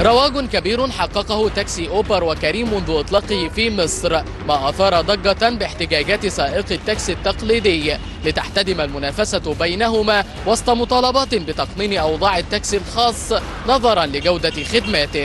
رواج كبير حققه تاكسي أوبر وكريم منذ إطلاقه في مصر ما أثار ضجة باحتجاجات سائق التاكسي التقليدي لتحتدم المنافسة بينهما وسط مطالبات بتقنين أوضاع التاكسي الخاص نظرا لجودة خدماته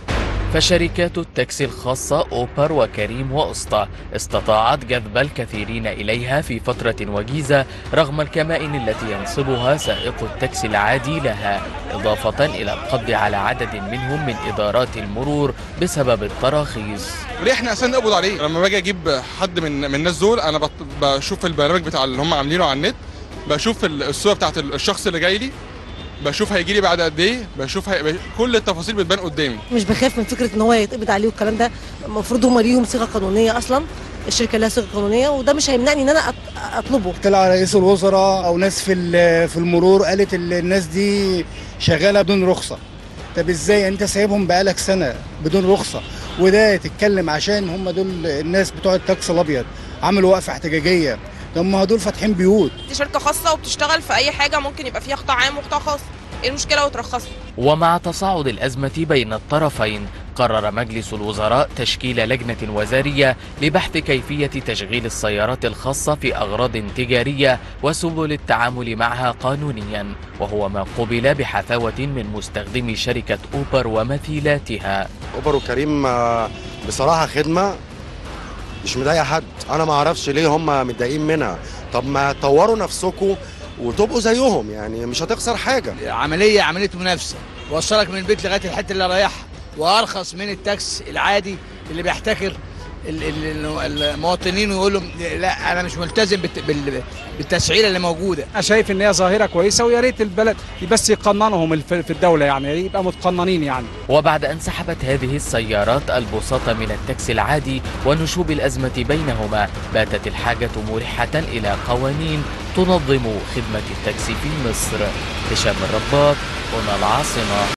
فشركات التاكسي الخاصة أوبر وكريم وأسطى استطاعت جذب الكثيرين إليها في فترة وجيزة رغم الكمائن التي ينصبها سائق التاكسي العادي لها إضافة إلى القبض على عدد منهم من إدارات المرور بسبب التراخيص ليه احنا اساسا نقبض عليه لما باجي اجيب حد من من الناس دول انا بط- بشوف البرنامج بتاع اللي هم عاملينه على النت بشوف ال- الصوره بتاعت الشخص اللي جاي لي بشوف هيجي لي بعد قد ايه بشوف هي... كل التفاصيل بتبان قدامي مش بخاف من فكره ان هو يتقبض عليه والكلام ده المفروض هم ليهم صيغه قانونيه اصلا الشركه لها صيغه قانونيه وده مش هيمنعني ان انا أط- اطلبه طلع رئيس الوزراء او ناس في ال- في المرور قالت ال- الناس دي شغاله بدون رخصه طب ازاي انت سايبهم بقالك سنه بدون رخصه وده تتكلم عشان هم دول الناس بتوع التاكسي الابيض عملوا وقفه احتجاجيه طب ما دول فاتحين بيوت دي شركه خاصه وبتشتغل في اي حاجه ممكن يبقى فيها قطاع عام وقطاع خاص ايه المشكله وترخصوا ومع تصاعد الأزمة بين الطرفين قرر مجلس الوزراء تشكيل لجنة وزارية لبحث كيفية تشغيل السيارات الخاصة في أغراض تجارية وسبل التعامل معها قانونيا وهو ما قبل بحفاوة من مستخدمي شركة أوبر ومثيلاتها اوبر وكريم آه، بصراحه خدمه مش مضايقه حد انا ما اعرفش ليه هم متضايقين منها طب ما طوروا نفسكم وتبقوا زيهم يعني مش هتخسر حاجه عمليه عمليه منافسه وصلك من البيت لغايه الحته اللي رايحها وارخص من التاكس العادي اللي بيحتكر ال- ال- المواطنين ويقول لهم لا انا مش ملتزم بالت- بال- بالتسعيره اللي موجوده انا شايف ان هي ظاهره كويسه ويا ريت البلد بس يقننهم الف- في الدوله يعني يبقى متقننين يعني وبعد أن سحبت هذه السيارات البساط من التاكسي العادي ونشوب الأزمة بينهما باتت الحاجة ملحة إلى قوانين تنظم خدمة التاكسي في مصر هشام الرباط هنا العاصمة